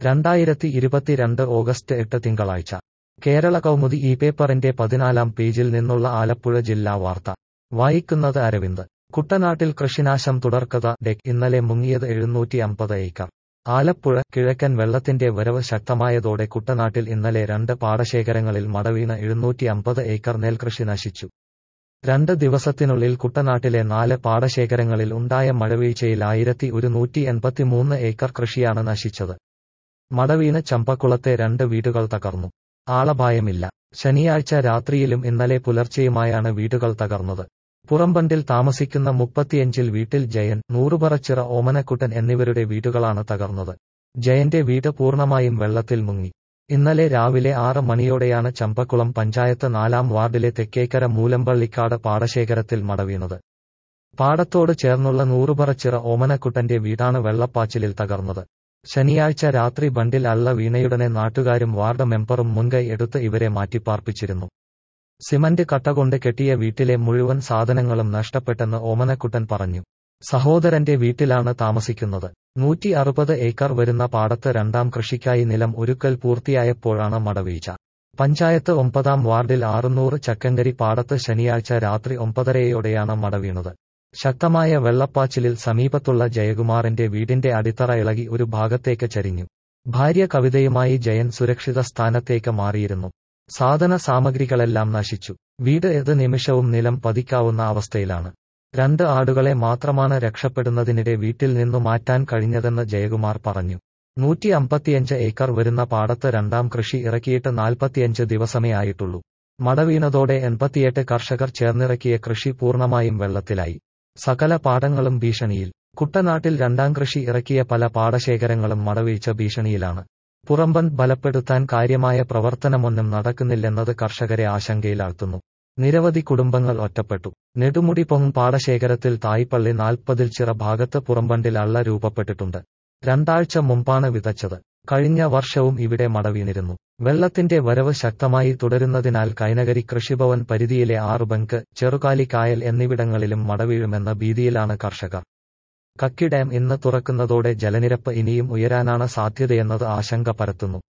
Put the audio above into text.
രണ്ടായിരത്തി ഇരുപത്തിരണ്ട് ഓഗസ്റ്റ് എട്ട് തിങ്കളാഴ്ച കേരള കൗമുദി ഈ പേപ്പറിന്റെ പതിനാലാം പേജിൽ നിന്നുള്ള ആലപ്പുഴ ജില്ലാ വാർത്ത വായിക്കുന്നത് അരവിന്ദ് കുട്ടനാട്ടിൽ കൃഷിനാശം തുടർക്കഥ ഡെക് ഇന്നലെ മുങ്ങിയത് എഴുന്നൂറ്റി അമ്പത് ഏക്കർ ആലപ്പുഴ കിഴക്കൻ വെള്ളത്തിന്റെ വരവ് ശക്തമായതോടെ കുട്ടനാട്ടിൽ ഇന്നലെ രണ്ട് പാടശേഖരങ്ങളിൽ മടവീണ് എഴുന്നൂറ്റി അമ്പത് ഏക്കർ നെൽകൃഷി നശിച്ചു രണ്ട് ദിവസത്തിനുള്ളിൽ കുട്ടനാട്ടിലെ നാല് പാടശേഖരങ്ങളിൽ ഉണ്ടായ മഴവീഴ്ചയിൽ ആയിരത്തി ഒരുന്നൂറ്റി എൺപത്തിമൂന്ന് ഏക്കർ കൃഷിയാണ് നശിച്ചത് മടവീണ് ചമ്പക്കുളത്തെ രണ്ട് വീടുകൾ തകർന്നു ആളപായമില്ല ശനിയാഴ്ച രാത്രിയിലും ഇന്നലെ പുലർച്ചെയുമായാണ് വീടുകൾ തകർന്നത് പുറമ്പണ്ടിൽ താമസിക്കുന്ന മുപ്പത്തിയഞ്ചിൽ വീട്ടിൽ ജയൻ നൂറുപറച്ചിറ ഓമനക്കുട്ടൻ എന്നിവരുടെ വീടുകളാണ് തകർന്നത് ജയന്റെ വീട് പൂർണ്ണമായും വെള്ളത്തിൽ മുങ്ങി ഇന്നലെ രാവിലെ ആറ് മണിയോടെയാണ് ചമ്പക്കുളം പഞ്ചായത്ത് നാലാം വാർഡിലെ തെക്കേക്കര മൂലമ്പള്ളിക്കാട് പാടശേഖരത്തിൽ മടവീണത് പാടത്തോട് ചേർന്നുള്ള നൂറുപറച്ചിറ ഓമനക്കുട്ടന്റെ വീടാണ് വെള്ളപ്പാച്ചിലിൽ തകർന്നത് ശനിയാഴ്ച രാത്രി ബണ്ടിൽ അള്ള വീണയുടനെ നാട്ടുകാരും വാർഡ് മെമ്പറും മുൻകൈ എടുത്ത് ഇവരെ മാറ്റിപ്പാർപ്പിച്ചിരുന്നു സിമന്റ് കട്ടകൊണ്ട് കെട്ടിയ വീട്ടിലെ മുഴുവൻ സാധനങ്ങളും നഷ്ടപ്പെട്ടെന്ന് ഓമനക്കുട്ടൻ പറഞ്ഞു സഹോദരന്റെ വീട്ടിലാണ് താമസിക്കുന്നത് നൂറ്റി അറുപത് ഏക്കർ വരുന്ന പാടത്ത് രണ്ടാം കൃഷിക്കായി നിലം ഒരുക്കൽ പൂർത്തിയായപ്പോഴാണ് മടവീഴ്ച പഞ്ചായത്ത് ഒമ്പതാം വാർഡിൽ ആറുന്നൂറ് ചക്കങ്കരി പാടത്ത് ശനിയാഴ്ച രാത്രി ഒമ്പതരയോടെയാണ് മടവീണത് ശക്തമായ വെള്ളപ്പാച്ചിലിൽ സമീപത്തുള്ള ജയകുമാറിന്റെ വീടിന്റെ അടിത്തറ ഇളകി ഒരു ഭാഗത്തേക്ക് ചരിഞ്ഞു ഭാര്യ കവിതയുമായി ജയൻ സുരക്ഷിത സ്ഥാനത്തേക്ക് മാറിയിരുന്നു സാധന സാമഗ്രികളെല്ലാം നശിച്ചു വീട് ഏത് നിമിഷവും നിലം പതിക്കാവുന്ന അവസ്ഥയിലാണ് രണ്ട് ആടുകളെ മാത്രമാണ് രക്ഷപ്പെടുന്നതിനിടെ വീട്ടിൽ നിന്നു മാറ്റാൻ കഴിഞ്ഞതെന്ന് ജയകുമാർ പറഞ്ഞു നൂറ്റി അമ്പത്തിയഞ്ച് ഏക്കർ വരുന്ന പാടത്ത് രണ്ടാം കൃഷി ഇറക്കിയിട്ട് നാൽപ്പത്തിയഞ്ച് ദിവസമേ ആയിട്ടുള്ളൂ മടവീണതോടെ എൺപത്തിയെട്ട് കർഷകർ ചേർന്നിറക്കിയ കൃഷി പൂർണ്ണമായും വെള്ളത്തിലായി സകല പാടങ്ങളും ഭീഷണിയിൽ കുട്ടനാട്ടിൽ രണ്ടാം കൃഷി ഇറക്കിയ പല പാടശേഖരങ്ങളും മടവീഴ്ച ഭീഷണിയിലാണ് പുറമ്പൻ ബലപ്പെടുത്താൻ കാര്യമായ പ്രവർത്തനമൊന്നും നടക്കുന്നില്ലെന്നത് കർഷകരെ ആശങ്കയിലാഴ്ത്തുന്നു നിരവധി കുടുംബങ്ങൾ ഒറ്റപ്പെട്ടു നെടുമുടി പൊങ്ങ് പാടശേഖരത്തിൽ തായ്പള്ളി നാൽപ്പതിൽ ചിറ ഭാഗത്ത് പുറമ്പണ്ടിൽ അള്ള രൂപപ്പെട്ടിട്ടുണ്ട് രണ്ടാഴ്ച മുമ്പാണ് വിതച്ചത് കഴിഞ്ഞ വർഷവും ഇവിടെ മടവീണിരുന്നു വെള്ളത്തിന്റെ വരവ് ശക്തമായി തുടരുന്നതിനാൽ കൈനകരി കൃഷിഭവൻ പരിധിയിലെ ആറ് ബങ്ക് ചെറുകാലി കായൽ എന്നിവിടങ്ങളിലും മടവീഴുമെന്ന ഭീതിയിലാണ് കർഷകർ കക്കി ഡാം ഇന്ന് തുറക്കുന്നതോടെ ജലനിരപ്പ് ഇനിയും ഉയരാനാണ് സാധ്യതയെന്നത് ആശങ്ക പരത്തുന്നു